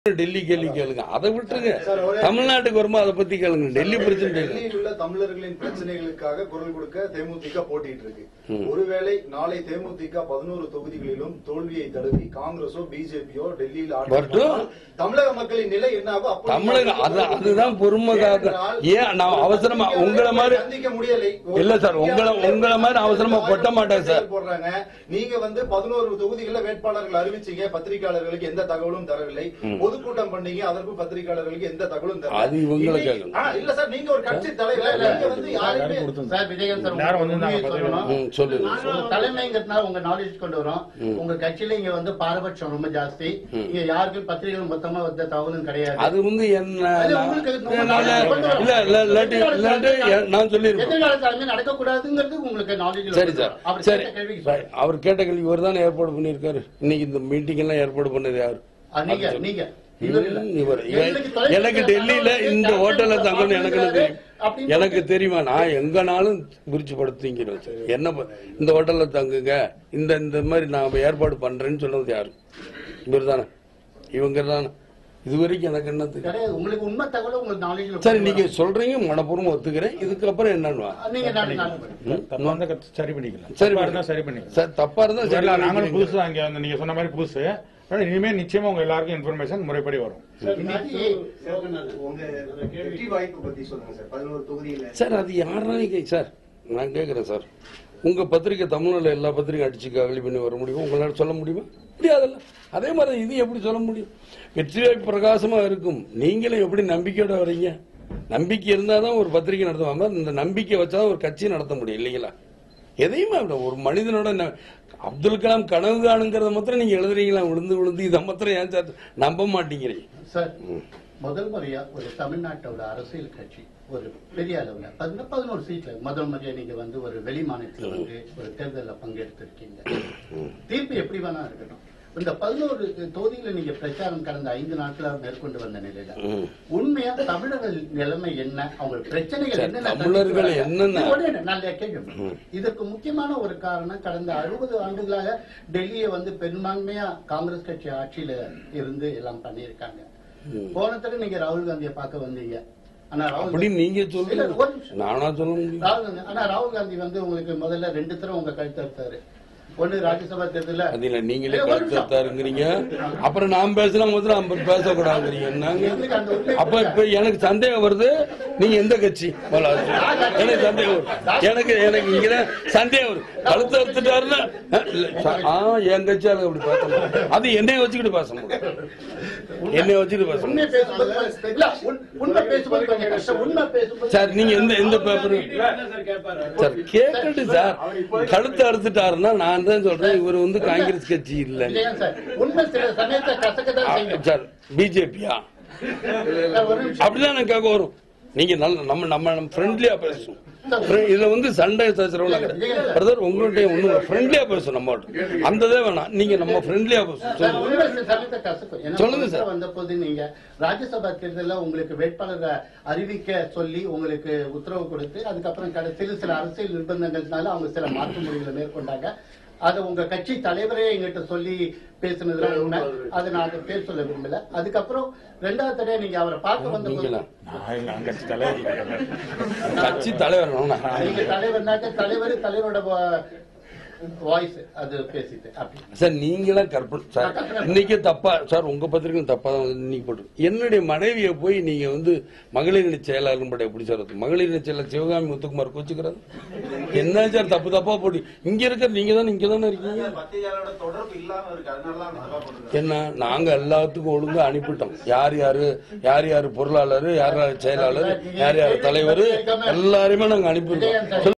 டெல்லி கேள்வி கேளுங்க அதை விட்டுருங்க தமிழ்நாட்டுக்கு வரும்போது அதை பத்தி கேளுங்க டெல்லி பிரச்சனை கேளுங்க. டெல்லியில் உள்ள தமிழர்களின் பிரச்சனைகளுக்காக குரல் கொடுக்க தேமுதிக போட்டிட்டு இருக்கு ஒருவேளை நாளை தேமுதிக பதினோரு தொகுதிகளிலும் தோல்வியை தழுவி காங்கிரஸோ பிஜேபியோ டெல்லியில் ஆட்சி வரட்டும். பண்ணால் தமிழக மக்களின் நிலை என்ன ஆகும் அப்படி தமிழக அது அதுதான் பொறுமை காக்க ஏன் நான் அவசரமா உங்களை மாதிரி சந்திக்க முடியலை இல்ல சார், உங்களை- உங்களை மாதிரி அவசரமா கொட்ட மாட்டேன் சார். போடுறாங்க நீங்க வந்து பதினோரு தொகுதிகளில் வேட்பாளர்கள் அறிவிச்சீங்க பத்திரிகையாளர்களுக்கு எந்த தகவலும் தரவில்லை பொதுக்கூட்டம் பண்ணீங்க அதற்கும் பத்திரிகையாளர்களுக்கு எந்த தகவலும் தரவில்லை அது இவங்களை இன்னைக்கு- கேட்கணும். ஆ, இல்ல சார் நீங்க ஒரு கட்சி தலைவர் நீங்க வந்து யாருமே சார் விஜயகாந்த் சார் எல்லாரும் உங்களுக்கு வந்து உண்மையை நாங்க சொல்லணும். ம், சொல்லுங்க உங்க தலைமைங்கிறதுனால உங்க நாலேஜ் கொண்டு வரும் உங்க கட்சியில இங்க வந்து பாரபட்சம் ரொம்ப ஜாஸ்தி இங்க யாருக்கும் பத்திரிகைகள் மொத்தமா வந்த தகவலும் கிடையாது அது வந்து என்ன அது உங்களுக்கு நம்ம நான் கொண்டு வரோம். இல்ல இல்ல இல்லாட்டி இல்லாட்டி நான் சொல்லிருப்பேன் எதிர்கால தலைமை நடக்கக்கூடாதுங்கிறது உங்களுக்கு நாலேஜ் சரி சார் அவர் சரி கேட்ட கேள்விக்கு சொல்லுங்க. அவர் கேட்ட கேள்வி இவர் தானே ஏற்பாடு பண்ணியிருக்காரு இன்னைக்கு இந்த மீட்டிங் எல்லாம் ஏற்பாடு பண்ணது யாரு ஆ, நீங்க நீங்க இவர் இல்ல. ம், இவர் எங்களுக்கு தொலைபேசி எனக்கு டெல்லியில இந்த தகவல் ஹோட்டல்ல தங்கணும் எனக்கு தெரியும் அப்படின்னு எனக்கு தெரியுமா நான் எங்கனாலும் குறிச்சு படுத்திங்கிறேன் சார் என்ன ப- இந்த ஹோட்டல்ல தங்குங்க இந்த இந்த மாதிரி நான் ஏற்பாடு பண்றேன்னு சொன்னது யாரு இவர் தானே இவங்க தானே இது வரைக்கும் எனக்கு என்ன தெரியும் கிடையாது உங்களுக்கு உண்மை தகவல் உங்களுக்கு நாலேஜ் சரி நீங்க சொல்றீங்க மனப்பூர்வம் ஒத்துக்கிறேன் இதுக்கப்புறம் என்னன்னு வா. நீங்க நாளை- நாளை- தப்பா இருந்தா கத்து- சரி பண்ணிக்கலாம் சரி தப்பா இருந்தா சரி பண்ணிக்கலாம் சார் தப்பா இருந்தா சரி இல்ல, நாங்களும் பண்ணிக்கிறீங்க. புதுசு அங்க வந்து நீங்க சொன்ன மாதிரி புதுசு ஆனா இனிமே நிச்சயமா உங்க எல்லாருக்கும் இன்ஃபர்மேஷன் முறைப்படி வரும் இன்னைக்கு உங்க வெற்றி வாய்ப்பு பத்தி சொல்லுங்க சார் பதினோரு தொகுதியில சார் அது யாரா கே சார் நான் கேட்குறேன் சார் உங்க பத்திரிக்கை தமிழ்நாட்டில் எல்லா பத்திரிக்கை அடிச்சு காலி பண்ணி வர முடியுமா உங்களால சொல்ல முடியுமா முடியாதுல்ல அதே மாதிரி இது எப்படி சொல்ல முடியும் வெற்றி வாய்ப்பு பிரகாசமா இருக்கும் நீங்களும் எப்படி நம்பிக்கையோட வரீங்க நம்பிக்கை இருந்தால் தான் ஒரு பத்திரிக்கை நடத்துவாங்க இந்த நம்பிக்கை வச்சாதான் ஒரு கட்சி நடத்த முடியும் இல்லைங்களா எதையுமே அப்படி ஒரு மனிதனோட ந- அப்துல் கலாம் கனவு காணுங்கிறத மாத்திரம் நீங்க எழுதுறீங்களா விழுந்து விழுந்து இதை மாத்திரம் ஏன் சார் நம்ப மாட்டேங்கிறீங்க சார் முதல் முறையா ஒரு தமிழ்நாட்டோட அரசியல் கட்சி ஒரு பெரிய அளவுல பதினொரு பதினோரு சீட்ல முதல் முறையா நீங்க வந்து ஒரு வெளி மாநிலத்துல வந்து ஒரு தேர்தலில் பங்கெடுத்திருக்கீங்க தீர்ப்பு எப்படி வேணா இருக்கட்டும் இந்த பதினோரு தொகுதியில நீங்க பிரச்சாரம் கடந்த ஐந்து நாட்களா மேற்கொண்டு வந்த நிலையில ம். உண்மையா தமிழர்கள் நிலைமை என்ன அவங்க பிரச்சனைகள் சார், என்னென்ன தமிழர்கள் சந்திக்கிறாங்க? என்னென்ன- இது ஒண்ணே நல்ல கேள்வி இதற்கு முக்கியமான ஒரு காரணம் கடந்த அறுபது ஆண்டுகளாக டெல்லியை வந்து பெரும்பான்மையா காங்கிரஸ் கட்சி ஆட்சியில இருந்து எல்லாம் பண்ணியிருக்காங்க போன தடவை நீங்க ராகுல் காந்தியை பார்க்க வந்தீங்க ஆனா ராகுல் அப்படி காந்தி- நீங்க இல்ல, சொல்லுங்க ஒரு நிமிஷம். நானா சொல்ல முடியும் ராகுல் காந்தி ஆனா ராகுல் காந்தி வந்து உங்களுக்கு முதல்ல ரெண்டு தடவை உங்க கழுத்து அறுத்தாரு ஒண்ணு ராஜ்யசபா தேர்தல அதுல நீங்களே இல்ல, ஒரு நிமிஷம். கருத்தாருங்கிறீங்க அப்புறம் நான் பேசலாம் முதல்ல நம்ம பேசக்கூடாதுங்கிறீங்க எங்களுக்கு அந்த என்னங்க உரிமை அப்ப இப்ப எனக்கு சந்தேகம் வருது நீங்க எந்த கட்சி முதல்ல அது சொல்லுங்க. எனக்கு சந்தேகம் வருது எனக்கு எனக்கு இங்க சந்தேகம் வருது கழுத்து எடுத்துட்டாருன்னா அஹ், இல்ல, ச- ஆ என் கட்சியால அப்படி பேச முடியாது. அது என்னைய வச்சுக்கிட்டு பேச முடியும் என்னைய வச்சுக்கிட்டு பேச உண்மை முடியும் பேசும்போது இல்ல, உண்- உண்மை பேசும்போது கொஞ்சம் கஷ்டம் உண்மை பேசும்போது சார் நீங்க எந்த எந்த பேப்பர் சார் கேட்கட்டு சார் கழுத்து அறுத்துட்டாருன்னா நான் தான் சொல்றேன் இவர் வந்து காங்கிரஸ் கட்சி இல்லை இல்லையா சார் உண்மை சில சமயத்தை கசக்கதான் செய்யும் சார் பிஜேபியா சார், ஒரு நிமிஷம். அப்படிதான் எனக்கு கேட்க வரும் நீங்க நல்ல நம்ம நம்ம நம்ம ஃப்ரெண்ட்லியா பேசணும் Friend- இதுல வந்து சண்டை சச்சரவுலாம் கிடையாது பிரதர் உங்கள்கிட்ட ஒண்ணு ஃப்ரெண்ட்லியா பேசணும் நம்ம அந்ததே வேணாம் நீங்க நம்ம ஃப்ரெண்ட்லியா பேசணும் சார், சொல்லுங்க உண்மை சில சமயத்தை கசக்கும். ஏன்னா, சொல்லுங்க புதுசா சார். வந்த போது நீங்க ராஜ்யசபா தேர்தல்ல உங்களுக்கு வேட்பாளரை அறிவிக்க சொல்லி உங்களுக்கு உத்தரவு கொடுத்து அதுக்கப்புறம் கடைசியில் சில அரசியல் நிர்பந்தங்கள்னால அவங்க சில மாற்று முடிவுகளை மேற்கொண்டாங்க அதை உங்க கட்சி தலைவரே எங்கிட்ட சொல்லி பேசுனதுல உண்மை அதை நான் அதை பேர் சொல்ல விரும்பல அதுக்கப்புறம் ரெண்டாவது தடவை நீங்க அவரை பார்க்க வந்த போது நீங்களா நான் எங்க அங்கட்சி தலைவர் கட்சி தலைவர் வேணா. நீங்க தலைவர்னாக்க தலைவர் தலைவரோட வாய்ஸ் அது பேசிட்டு அப்படி சார் நீங்களா கற்பனை சார் இன்னைக்கு தப்பா சார் உங்க பத்திரிக்கை தப்பா தான் வந்து இன்னைக்கு போட்டு என்னுடைய மனைவியை போய் நீங்க வந்து மகளிர் இணை செயலாளர் பட்ட எப்படி சார் அது? மகளிர் இணை செயலர் சிவகாமி முத்துக்குமார் கோச்சுக்கிறது என்ன சார் தப்பு தப்பா போட்டு இங்க இருக்க நீங்க தானே இங்க தானே இருக்கீங்க பத்திரிகையாளரோட தொடர்பு இல்லாம இருக்கு அதனால தான் தப்பா பண்ணுறாங்க என்ன நாங்க எல்லாத்துக்கும் ஒழுங்கா அனுப்பிட்டோம் யார் யாரு யார் யாரு பொருளாளர் யார் யார் செயலாளர் யார் யார் தலைவர் எல்லாருமே நாங்க அனுப்பிட்டோம்